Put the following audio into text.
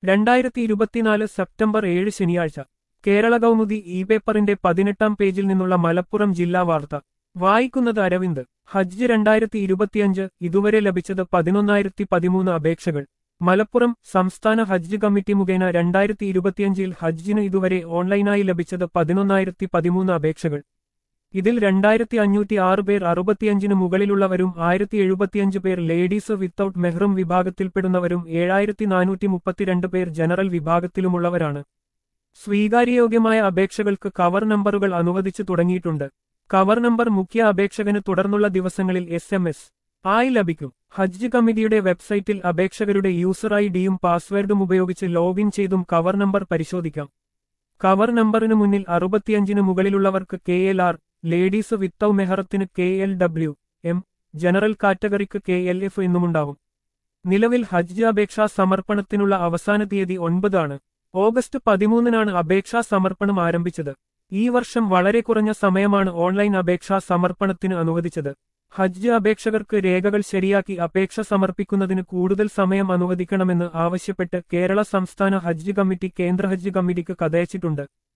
രണ്ടായിരത്തി ഇരുപത്തിനാല് സെപ്റ്റംബർ ഏഴ് ശനിയാഴ്ച കേരള കൗമുദി ഇ പേപ്പറിന്റെ പതിനെട്ടാം പേജിൽ നിന്നുള്ള മലപ്പുറം ജില്ലാ വാർത്ത വായിക്കുന്നത് അരവിന്ദ് ഹജ്ജ് രണ്ടായിരത്തി ഇരുപത്തിയഞ്ച് ഇതുവരെ ലഭിച്ചത് പതിനൊന്നായിരത്തി പതിമൂന്ന് അപേക്ഷകൾ മലപ്പുറം സംസ്ഥാന ഹജ്ജ് കമ്മിറ്റി മുഖേന രണ്ടായിരത്തി ഇരുപത്തിയഞ്ചിൽ ഹജ്ജിന് ഇതുവരെ ഓൺലൈനായി ലഭിച്ചത് പതിനൊന്നായിരത്തി പതിമൂന്ന് അപേക്ഷകൾ ഇതിൽ രണ്ടായിരത്തി അഞ്ഞൂറ്റി ആറ് പേർ അറുപത്തിയഞ്ചിന് മുകളിലുള്ളവരും ആയിരത്തി എഴുപത്തിയഞ്ച് പേർ ലേഡീസ് വിത്തൌട്ട് മെഹ്റും വിഭാഗത്തിൽപ്പെടുന്നവരും ഏഴായിരത്തി നാനൂറ്റി മുപ്പത്തിരണ്ട് പേർ ജനറൽ വിഭാഗത്തിലുമുള്ളവരാണ് സ്വീകാര്യയോഗ്യമായ അപേക്ഷകൾക്ക് കവർ നമ്പറുകൾ അനുവദിച്ചു തുടങ്ങിയിട്ടുണ്ട് കവർ നമ്പർ മുഖ്യ അപേക്ഷകന് തുടർന്നുള്ള ദിവസങ്ങളിൽ എസ് എം എസ് ആയി ലഭിക്കും ഹജ്ജ് കമ്മിറ്റിയുടെ വെബ്സൈറ്റിൽ അപേക്ഷകരുടെ യൂസർ ഐ ഡിയും പാസ്വേഡും ഉപയോഗിച്ച് ലോഗിൻ ചെയ്തും കവർ നമ്പർ പരിശോധിക്കാം കവർ നമ്പറിന് മുന്നിൽ അറുപത്തിയഞ്ചിന് മുകളിലുള്ളവർക്ക് K L R ladies without മെഹറത്തിന് K L W M general കാറ്റഗറിക്ക് കെ എൽ എഫ് എന്നുമുണ്ടാവും നിലവിൽ ഹജ്ജ് അപേക്ഷാ സമർപ്പണത്തിനുള്ള അവസാന തീയതി ഒൻപതാണ് ഓഗസ്റ്റ് പതിമൂന്നിനാണ് അപേക്ഷാ സമർപ്പണം ആരംഭിച്ചത് ഈ വർഷം വളരെ കുറഞ്ഞ സമയമാണ് ഓൺലൈൻ അപേക്ഷാ സമർപ്പണത്തിന് അനുവദിച്ചത് ഹജ്ജ് അപേക്ഷകർക്ക് രേഖകൾ ശരിയാക്കി അപേക്ഷ സമർപ്പിക്കുന്നതിന് കൂടുതൽ സമയം അനുവദിക്കണമെന്ന് ആവശ്യപ്പെട്ട് കേരള സംസ്ഥാന ഹജ്ജ് കമ്മിറ്റി കേന്ദ്ര ഹജ്ജ് കമ്മിറ്റിക്ക് കഥയച്ചിട്ടുണ്ട്